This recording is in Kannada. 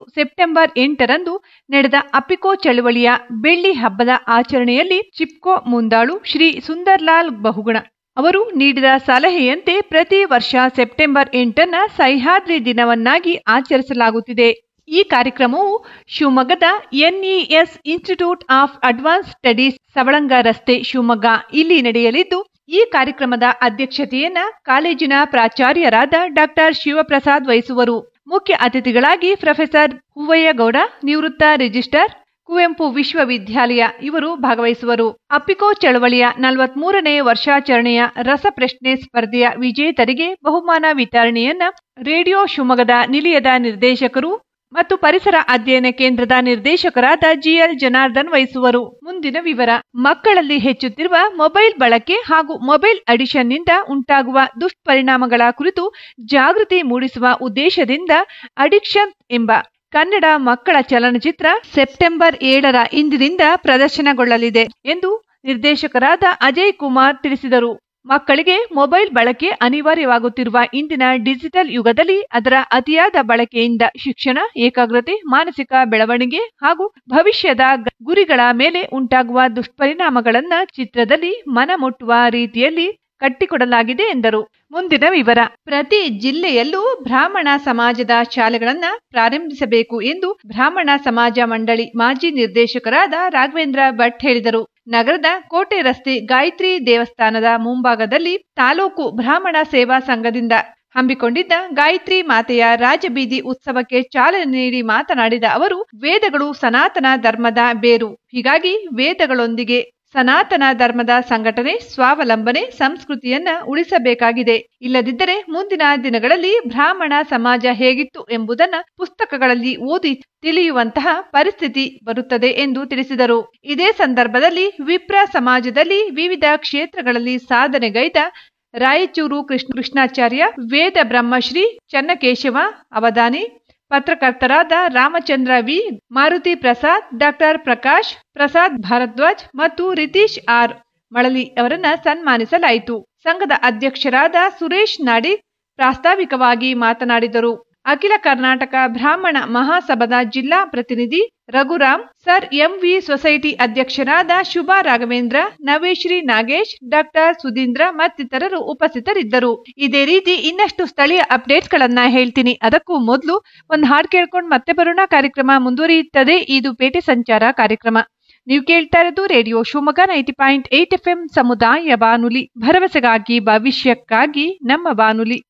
ಸೆಪ್ಟೆಂಬರ್ ಎಂಟರಂದು ನಡೆದ ಅಪಿಕೋ ಚಳವಳಿಯ ಬೆಳ್ಳಿ ಹಬ್ಬದ ಆಚರಣೆಯಲ್ಲಿ ಚಿಪ್ಕೋ ಮುಂದಾಳು ಶ್ರೀ ಸುಂದರ್ಲಾಲ್ ಬಹುಗುಣ ಅವರು ನೀಡಿದ ಸಲಹೆಯಂತೆ ಪ್ರತಿ ವರ್ಷ ಸೆಪ್ಟೆಂಬರ್ ಎಂಟನ್ನ ಸಹ್ಯಾದ್ರಿ ದಿನವನ್ನಾಗಿ ಆಚರಿಸಲಾಗುತ್ತಿದೆ ಈ ಕಾರ್ಯಕ್ರಮವು ಶಿವಮೊಗ್ಗದ NES institute of advance studies Savalanga ರಸ್ತೆ ಶಿವಮೊಗ್ಗ ಇಲ್ಲಿ ನಡೆಯಲಿದ್ದು ಈ ಕಾರ್ಯಕ್ರಮದ ಅಧ್ಯಕ್ಷತೆಯನ್ನ ಕಾಲೇಜಿನ ಪ್ರಾಚಾರ್ಯರಾದ ಡಾಕ್ಟರ್ ಶಿವಪ್ರಸಾದ್ ವಹಿಸುವರು ಮುಖ್ಯ ಅತಿಥಿಗಳಾಗಿ ಪ್ರೊಫೆಸರ್ ಹೂವಯ್ಯಗೌಡ ನಿವೃತ್ತ ರಿಜಿಸ್ಟ್ರಾರ್ ಕುವೆಂಪು ವಿಶ್ವವಿದ್ಯಾಲಯ ಇವರು ಭಾಗವಹಿಸುವರು ಅಪ್ಪಿಕೋ ಚಳವಳಿಯ ನಲವತ್ಮೂರನೇ ವರ್ಷಾಚರಣೆಯ ರಸಪ್ರಶ್ನೆ ಸ್ಪರ್ಧೆಯ ವಿಜೇತರಿಗೆ ಬಹುಮಾನ ವಿತರಣೆಯನ್ನ ರೇಡಿಯೋ ಶಿವಮೊಗ್ಗದ ನಿಲಯದ ನಿರ್ದೇಶಕರು ಮತ್ತು ಪರಿಸರ ಅಧ್ಯಯನ ಕೇಂದ್ರದ ನಿರ್ದೇಶಕರಾದ ಜಿಎಲ್ ಜನಾರ್ದನ್ ವಹಿಸುವರು ಮುಂದಿನ ವಿವರ ಮಕ್ಕಳಲ್ಲಿ ಹೆಚ್ಚುತ್ತಿರುವ ಮೊಬೈಲ್ ಬಳಕೆ ಹಾಗೂ ಮೊಬೈಲ್ ಅಡಿಷನ್ನಿಂದ ಉಂಟಾಗುವ ದುಷ್ಪರಿಣಾಮಗಳ ಕುರಿತು ಜಾಗೃತಿ ಮೂಡಿಸುವ ಉದ್ದೇಶದಿಂದ ಅಡಿಕ್ಷನ್ ಎಂಬ ಕನ್ನಡ ಮಕ್ಕಳ ಚಲನಚಿತ್ರ ಸೆಪ್ಟೆಂಬರ್ ಏಳರ ಇಂದಿನಿಂದ ಪ್ರದರ್ಶನಗೊಳ್ಳಲಿದೆ ಎಂದು ನಿರ್ದೇಶಕರಾದ ಅಜಯ್ ಕುಮಾರ್ ತಿಳಿಸಿದರು ಮಕ್ಕಳಿಗೆ ಮೊಬೈಲ್ ಬಳಕೆ ಅನಿವಾರ್ಯವಾಗುತ್ತಿರುವ ಇಂದಿನ ಡಿಜಿಟಲ್ ಯುಗದಲ್ಲಿ ಅದರ ಅತಿಯಾದ ಬಳಕೆಯಿಂದ ಶಿಕ್ಷಣ ಏಕಾಗ್ರತೆ ಮಾನಸಿಕ ಬೆಳವಣಿಗೆ ಹಾಗೂ ಭವಿಷ್ಯದ ಗುರಿಗಳ ಮೇಲೆ ಉಂಟಾಗುವ ದುಷ್ಪರಿಣಾಮಗಳನ್ನ ಚಿತ್ರದಲ್ಲಿ ಮನಮುಟ್ಟುವ ರೀತಿಯಲ್ಲಿ ಕಟ್ಟಿಕೊಡಲಾಗಿದೆ ಎಂದರು ಮುಂದಿನ ವಿವರ ಪ್ರತಿ ಜಿಲ್ಲೆಯಲ್ಲೂ ಬ್ರಾಹ್ಮಣ ಸಮಾಜದ ಶಾಲೆಗಳನ್ನ ಪ್ರಾರಂಭಿಸಬೇಕು ಎಂದು ಬ್ರಾಹ್ಮಣ ಸಮಾಜ ಮಂಡಳಿ ಮಾಜಿ ನಿರ್ದೇಶಕರಾದ ರಾಘವೇಂದ್ರ ಭಟ್ ಹೇಳಿದರು ನಗರದ ಕೋಟೆ ರಸ್ತೆ ಗಾಯತ್ರಿ ದೇವಸ್ಥಾನದ ಮುಂಭಾಗದಲ್ಲಿ ತಾಲೂಕು ಬ್ರಾಹ್ಮಣ ಸೇವಾ ಸಂಘದಿಂದ ಹಮ್ಮಿಕೊಂಡಿದ್ದ ಗಾಯತ್ರಿ ಮಾತೆಯ ರಾಜಬೀದಿ ಉತ್ಸವಕ್ಕೆ ಚಾಲನೆ ನೀಡಿ ಮಾತನಾಡಿದ ಅವರು ವೇದಗಳು ಸನಾತನ ಧರ್ಮದ ಬೇರು ಹೀಗಾಗಿ ವೇದಗಳೊಂದಿಗೆ ಸನಾತನ ಧರ್ಮದ ಸಂಘಟನೆ ಸ್ವಾವಲಂಬನೆ ಸಂಸ್ಕೃತಿಯನ್ನ ಉಳಿಸಬೇಕಾಗಿದೆ ಇಲ್ಲದಿದ್ದರೆ ಮುಂದಿನ ದಿನಗಳಲ್ಲಿ ಬ್ರಾಹ್ಮಣ ಸಮಾಜ ಹೇಗಿತ್ತು ಎಂಬುದನ್ನ ಪುಸ್ತಕಗಳಲ್ಲಿ ಓದಿ ತಿಳಿಯುವಂತಹ ಪರಿಸ್ಥಿತಿ ಬರುತ್ತದೆ ಎಂದು ತಿಳಿಸಿದರು ಇದೇ ಸಂದರ್ಭದಲ್ಲಿ ವಿಪ್ರ ಸಮಾಜದಲ್ಲಿ ವಿವಿಧ ಕ್ಷೇತ್ರಗಳಲ್ಲಿ ಸಾಧನೆಗೈದ ರಾಯಚೂರು ಕೃಷ್ಣ ಕೃಷ್ಣಾಚಾರ್ಯ ವೇದ ಬ್ರಹ್ಮಶ್ರೀ ಚನ್ನಕೇಶವ ಅವಧಾನಿ ಪತ್ರಕರ್ತರಾದ ರಾಮಚಂದ್ರ ವಿ ಮಾರುತಿ ಪ್ರಸಾದ್ ಡಾಕ್ಟರ್ ಪ್ರಕಾಶ್ ಪ್ರಸಾದ್ ಭಾರದ್ವಾಜ್ ಮತ್ತು ರಿತೀಶ್ ಆರ್ ಮಳಲಿ ಅವರನ್ನ ಸನ್ಮಾನಿಸಲಾಯಿತು ಸಂಘದ ಅಧ್ಯಕ್ಷರಾದ ಸುರೇಶ್ ನಾಡಿ ಪ್ರಾಸ್ತಾವಿಕವಾಗಿ ಮಾತನಾಡಿದರು ಅಖಿಲ ಕರ್ನಾಟಕ ಬ್ರಾಹ್ಮಣ ಮಹಾಸಭಾದ ಜಿಲ್ಲಾ ಪ್ರತಿನಿಧಿ ರಘುರಾಮ್ ಸರ್ ಎಂವಿ ಸೊಸೈಟಿ ಅಧ್ಯಕ್ಷರಾದ ಶುಭಾ ರಾಘವೇಂದ್ರ ನವೇಶ್ರೀ ನಾಗೇಶ್ ಡಾಕ್ಟರ್ ಸುಧೀಂದ್ರ ಮತ್ತಿತರರು ಉಪಸ್ಥಿತರಿದ್ದರು ಇದೇ ರೀತಿ ಇನ್ನಷ್ಟು ಸ್ಥಳೀಯ ಅಪ್ಡೇಟ್ಸ್ ಗಳನ್ನ ಹೇಳ್ತೀನಿ ಅದಕ್ಕೂ ಮೊದಲು ಒಂದು ಹಾಡು ಕೇಳ್ಕೊಂಡು ಮತ್ತೆ ಬರೋಣ ಕಾರ್ಯಕ್ರಮ ಮುಂದುವರಿಯುತ್ತದೆ ಇದು ಪೇಟೆ ಸಂಚಾರ ಕಾರ್ಯಕ್ರಮ ನೀವು ಕೇಳ್ತಾ ಇರೋದು radio Shivamogga ninety point eight F M ಸಮುದಾಯ ಬಾನುಲಿ ಭರವಸೆಗಾಗಿ ಭವಿಷ್ಯಕ್ಕಾಗಿ ನಮ್ಮ ಬಾನುಲಿ